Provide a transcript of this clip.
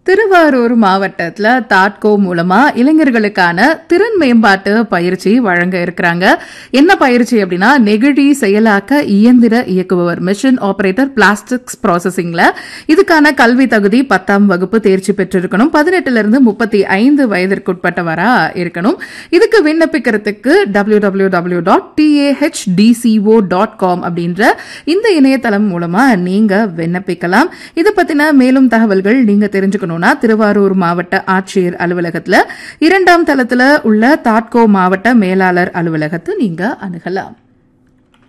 திருவாரூர் மாவட்டத்துல தாட்கோ மூலமா இளைஞர்களுக்கான திறன் மேம்பாட்டு பயிற்சி வழங்க இருக்கிறாங்க என்ன பயிற்சி அப்படின்னா நெகிழி செயலாக்க இயந்திர இயக்குபவர் மிஷின் ஆபரேட்டர் பிளாஸ்டிக்ஸ் ப்ராசஸிங்ல இதுக்கான கல்வி தகுதி பத்தாம் வகுப்பு தேர்ச்சி பெற்றிருக்கணும் பதினெட்டுல இருந்து முப்பத்தி ஐந்து வயதிற்குட்பட்டவரா இருக்கணும் இதுக்கு விண்ணப்பிக்கிறதுக்கு W W W dot TAHDCO dot com அப்படின்ற இந்த இணையதளம் மூலமா நீங்க விண்ணப்பிக்கலாம் இது பத்தின மேலும் தகவல்கள் நீங்க தெரிஞ்சுக்கணும்னா திருவாரூர் மாவட்ட ஆட்சியர் அலுவலகத்துல இரண்டாம் தளத்துல உள்ள தாட்கோ மாவட்ட மேலாளர் அலுவலகத்தை நீங்க அணுகலாம்